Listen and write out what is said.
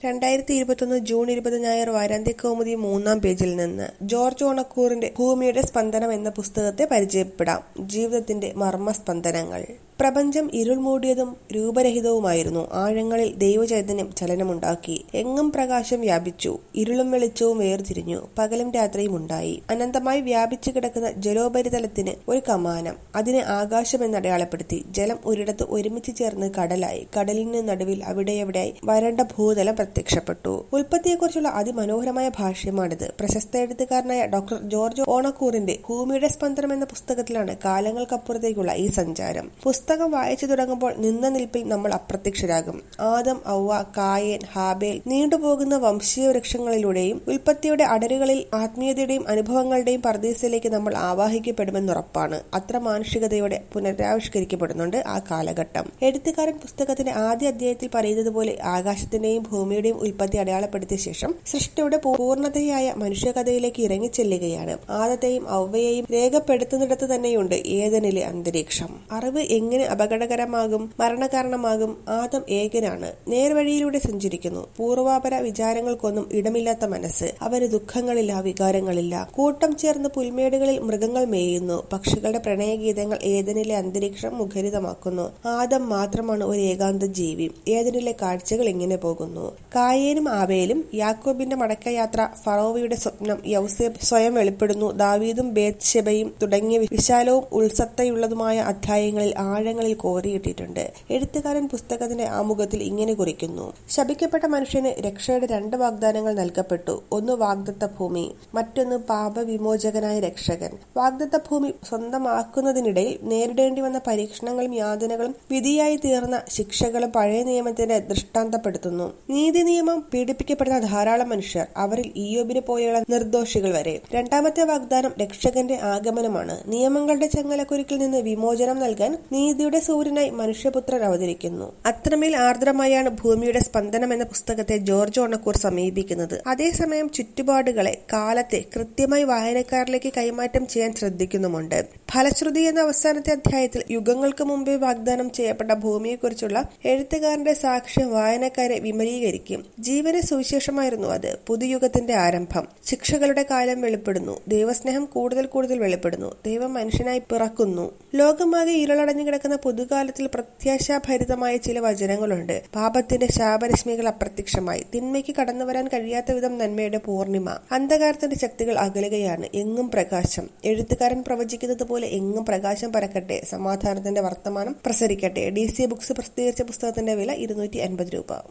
രണ്ടായിരത്തി ഇരുപത്തൊന്ന് ജൂൺ ഇരുപത് ഞായർ വാരാന്ത്യകൗമുദി മൂന്നാം പേജിൽ നിന്ന് ജോർജ് ഓണക്കൂറിന്റെ ഭൂമിയുടെ സ്പന്ദനം എന്ന പുസ്തകത്തെ പരിചയപ്പെടാം ജീവിതത്തിന്റെ മർമ്മസ്പന്ദനങ്ങൾ പ്രപഞ്ചം ഇരുൾ മൂടിയതും രൂപരഹിതവുമായിരുന്നു ആഴങ്ങളിൽ ദൈവചൈതന്യം ചലനമുണ്ടാക്കി എങ്ങും പ്രകാശം വ്യാപിച്ചു ഇരുളും വെളിച്ചവും വേർതിരിഞ്ഞു പകലും രാത്രിയും ഉണ്ടായി അനന്തമായി വ്യാപിച്ചു കിടക്കുന്ന ജലോപരിതലത്തിന് ഒരു കമാനം അതിനെ ആകാശം എന്നടയാളപ്പെടുത്തി ജലം ഒരിടത്ത് ഒരുമിച്ച് ചേർന്ന് കടലായി കടലിന് നടുവിൽ അവിടെയവിടെയായി വരണ്ട ഭൂതലം പ്രത്യക്ഷപ്പെട്ടു ഉൽപ്പത്തിയെക്കുറിച്ചുള്ള അതിമനോഹരമായ ഭാഷ്യമാണിത് പ്രശസ്ത എഴുത്തുകാരനായ ഡോക്ടർ ജോർജ് ഓണക്കൂറിന്റെ ഭൂമിയുടെ സ്പന്ദനം എന്ന പുസ്തകത്തിലാണ് കാലങ്ങൾക്കപ്പുറത്തേക്കുള്ള ഈ സഞ്ചാരം പുസ്തകം വായിച്ചു തുടങ്ങുമ്പോൾ നിന്ന നിൽപ്പിൽ നമ്മൾ അപ്രത്യക്ഷരാകും ആദം ഔവ കായേൻ ഹാബേൽ നീണ്ടുപോകുന്ന വംശീയ വൃക്ഷങ്ങളിലൂടെയും ഉൽപ്പത്തിയുടെ അടരുകളിൽ ആത്മീയതയുടെയും അനുഭവങ്ങളുടെയും പർദീസയിലേക്ക് നമ്മൾ ആവാഹിക്കപ്പെടുമെന്നുറപ്പാണ് അത്ര മാനുഷികതയോടെ പുനരാവിഷ്കരിക്കപ്പെടുന്നുണ്ട് ആ കാലഘട്ടം എഴുത്തുകാരൻ പുസ്തകത്തിന്റെ ആദ്യ അധ്യായത്തിൽ പറയുന്നത് പോലെ ആകാശത്തിന്റെയും ഭൂമിയുടെയും ഉൽപ്പത്തി അടയാളപ്പെടുത്തിയ ശേഷം സൃഷ്ടിയുടെ പൂർണ്ണതയായ മനുഷ്യകഥയിലേക്ക് ഇറങ്ങിച്ചെല്ലുകയാണ് ആദത്തെയും ഔവയെയും രേഖപ്പെടുത്തുന്നിടത്ത് തന്നെയുണ്ട് ഏതനിലെ അന്തരീക്ഷം അറിവ് എങ്ങനെ അപകടകരമാകും മരണകാരണമാകും ആദം ഏകനാണ് നേർവഴിയിലൂടെ സഞ്ചരിക്കുന്നു പൂർവാപര വിചാരങ്ങൾക്കൊന്നും ഇടമില്ലാത്ത മനസ്സ് അവന് ദുഃഖങ്ങളില്ല വികാരങ്ങളില്ല കൂട്ടം ചേർന്ന് പുൽമേടുകളിൽ മൃഗങ്ങൾ മേയുന്നു പക്ഷികളുടെ പ്രണയഗീതങ്ങൾ ഏതനിലെ അന്തരീക്ഷം മുഖരിതമാക്കുന്നു ആദം മാത്രമാണ് ഒരു ഏകാന്ത ജീവി ഏതനിലെ കാഴ്ചകൾ ഇങ്ങനെ പോകുന്നു കായേനും ആബേലും യാക്കോബിന്റെ മടക്കയാത്ര ഫറോവയുടെ സ്വപ്നം യൗസേബ് സ്വയം വെളിപ്പെടുന്നു ദാവീദും ബേത്ഷെബയും തുടങ്ങിയ വിശാലവും ഉത്സത്തയുള്ളതുമായ അധ്യായങ്ങളിൽ ആഴങ്ങളിൽ കോറിയിട്ടിട്ടുണ്ട് എഴുത്തുകാരൻ പുസ്തകത്തിന്റെ ആമുഖത്തിൽ ഇങ്ങനെ കുറിക്കുന്നു ശപിക്കപ്പെട്ട മനുഷ്യന് രക്ഷയുടെ രണ്ട് വാഗ്ദാനങ്ങൾ നൽകപ്പെട്ടു ഒന്ന് വാഗ്ദത്ത ഭൂമി മറ്റൊന്ന് പാപവിമോചകനായ രക്ഷകൻ വാഗ്ദത്ത ഭൂമി സ്വന്തമാക്കുന്നതിനിടയിൽ നേരിടേണ്ടി വന്ന പരീക്ഷണങ്ങളും യാതനകളും വിധിയായി തീർന്ന ശിക്ഷകളും പഴയ നിയമത്തിന്റെ ദൃഷ്ടാന്തപ്പെടുത്തുന്നു നീതി നിയമം പീഡിപ്പിക്കപ്പെടുന്ന ധാരാളം മനുഷ്യർ അവരിൽ ഇയോബിന് പോലെയുള്ള നിർദോഷികൾ വരെ രണ്ടാമത്തെ വാഗ്ദാനം രക്ഷകന്റെ ആഗമനമാണ് നിയമങ്ങളുടെ ചങ്ങലക്കുരുക്കിൽ നിന്ന് വിമോചനം നൽകാൻ നീതിയുടെ സൂര്യനായി മനുഷ്യപുത്രൻ അവതരിക്കുന്നു അത്രമേൽ ആർദ്രമായാണ് ഭൂമിയുടെ സ്പന്ദനം എന്ന പുസ്തകത്തെ ജോർജ് ഓണക്കൂർ സമീപിക്കുന്നത് അതേസമയം ചുറ്റുപാടുകളെ കാലത്തെ കൃത്യമായി വായനക്കാരിലേക്ക് കൈമാറ്റം ചെയ്യാൻ ശ്രദ്ധിക്കുന്നുമുണ്ട് ഫലശ്രുതി എന്ന അവസാനത്തെ അധ്യായത്തിൽ യുഗങ്ങൾക്ക് മുമ്പേ വാഗ്ദാനം ചെയ്യപ്പെട്ട ഭൂമിയെക്കുറിച്ചുള്ള എഴുത്തുകാരന്റെ സാക്ഷ്യം വായനക്കാരെ വിമലീകരിക്കും ജീവന സുവിശേഷമായിരുന്നു അത് പുതുയുഗത്തിന്റെ ആരംഭം ശിക്ഷകളുടെ കാലം വെളിപ്പെടുന്നു ദൈവസ്നേഹം കൂടുതൽ കൂടുതൽ വെളിപ്പെടുന്നു ദൈവം മനുഷ്യനായി പിറക്കുന്നു ലോകമാകെ ഇരുളടഞ്ഞു കിടക്കുന്ന പുതുകാലത്തിൽ പ്രത്യാശാഭരിതമായ ചില വചനങ്ങളുണ്ട് പാപത്തിന്റെ ശാപരശ്മികൾ അപ്രത്യക്ഷമായി തിന്മയ്ക്ക് കടന്നു വരാൻ കഴിയാത്ത വിധം നന്മയുടെ പൂർണിമ അന്ധകാരത്തിന്റെ ശക്തികൾ അകലുകയാണ് എങ്ങും പ്രകാശം എഴുത്തുകാരൻ പ്രവചിക്കുന്നത് പോലെ എങ്ങും പ്രകാശം പരക്കട്ടെ സമാധാനത്തിന്റെ വർത്തമാനം പ്രസരിക്കട്ടെ ഡി സി ബുക്സ് പ്രസിദ്ധീകരിച്ച പുസ്തകത്തിന്റെ വില ഇരുന്നൂറ്റി അൻപത് രൂപ